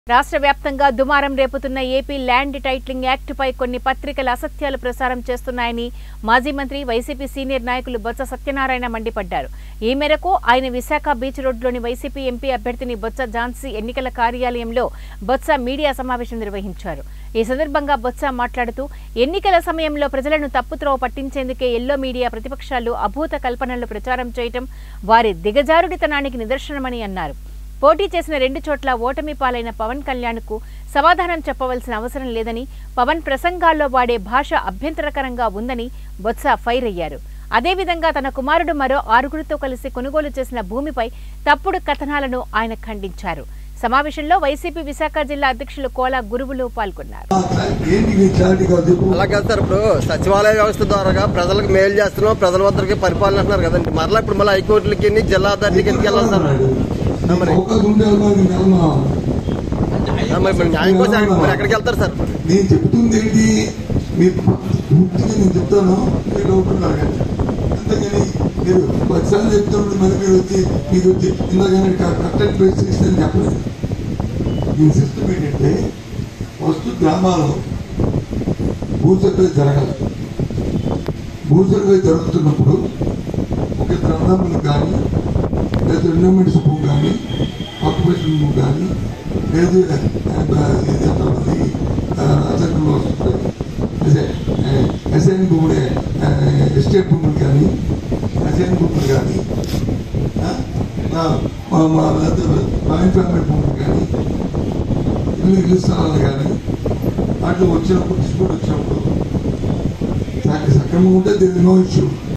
రాష్ట్ర వ్యాప్తంగా దుమారం రేపుతున్న ఏపీ ల్యాండ్ టైటిలింగ్ యాక్టుపై కొన్ని పత్రికలు అసత్యాలు ప్రసారం చేస్తున్నాయని మాజీ మంత్రి వైసీపీ సీనియర్ నాయకులు బొత్స సత్యనారాయణ మండిపడ్డారు ఈ మేరకు ఆయన విశాఖ బీచ్ రోడ్లోని వైసీపీ ఎంపీ అభ్యర్థిని బొత్స ఝాన్సీ ఎన్నికల కార్యాలయంలో బొత్స మీడియా సమావేశం నిర్వహించారు ఈ సందర్భంగా బొత్స మాట్లాడుతూ ఎన్నికల సమయంలో ప్రజలను తప్పుత్రోవ పట్టించేందుకే ఎల్లో మీడియా ప్రతిపక్షాలు అభూత కల్పనలు ప్రచారం చేయటం వారి దిగజారుడితనానికి నిదర్శనమని అన్నారు పోటీ చేసిన రెండు చోట్ల ఓటమి పాలైన పవన్ కళ్యాణ్కు సమాధానం చెప్పవలసిన అవసరం లేదని పవన్ ప్రసంగాల్లో వాడే భాష అభ్యంతరకరంగా ఉందని బొత్స ఫైర్ అయ్యారు అదేవిధంగా తన కుమారుడు మరో ఆరుగురితో కలిసి కొనుగోలు చేసిన భూమిపై తప్పుడు కథనాలను ఆయన ఖండించారు సమావేశంలో వైసీపీ విశాఖ జిల్లా అధ్యక్షులు కోలా గురువులు పాల్గొన్నారు ఏంటి మీ క్లారిటీగా చెప్పు అలా కాదు సార్ ఇప్పుడు సచివాలయ వ్యవస్థ ద్వారా ప్రజలకు మేలు చేస్తున్నాం ప్రజల వద్దరికి పరిపాలన అంటున్నారు కదండి మరలా ఇప్పుడు మళ్ళీ హైకోర్టులకి ఎన్ని జిల్లా అథారిటీకి ఎందుకు వెళ్ళాలి సార్ నీకు మరి. అవకాశం ఉంటే వెళ్దాం, నేను వెళ్ళను. ఆ, మరి మరి న్యాయం కోసం ఎక్కడికి- మరి ఎక్కడికి వెళ్తారు సార్ నేను చెప్తుంది ఏంటి మీరు పూర్తిగా నేను చెప్తాను మీరు డౌట్ ఉన్నారు కానీ అంతేగాని మీరు పదిసార్లు చెప్తున్నప్పుడు మళ్ళీ మీరు వచ్చి మీకు వచ్చి ఇందాకనే కట్టెట్ బేస్ సిస్టమ్ చెప్పలేదు దీని సిస్టమ్ ఏంటంటే ఫస్ట్ గ్రామాల్లో భూ సర్వే జరగాలి భూ సర్వే జరుగుతున్నప్పుడు ఒక ఇద్దరు అన్నదమ్ములు కానీ లేదా ఎండోమెంట్స్ భూమి కానీ ఆక్యుపేషన్ భూమి కానీ లేదు అసెంబ్లీలో వస్తుంది అదే ఎస్ఐన్ భూములు ఎస్టేట్ భూములు కానీ ఎస్ఐన్ భూములు కానీ మా జాయింట్ ఫ్యామిలీ భూములు కానీ ఇల్లు ఇల్లు స్థలాలు కానీ వాటిలో వచ్చినప్పుడు డిస్ప్యూట్ వచ్చినప్పుడు సక్రమంగా ఉంటే దీని నో ఇష్యూ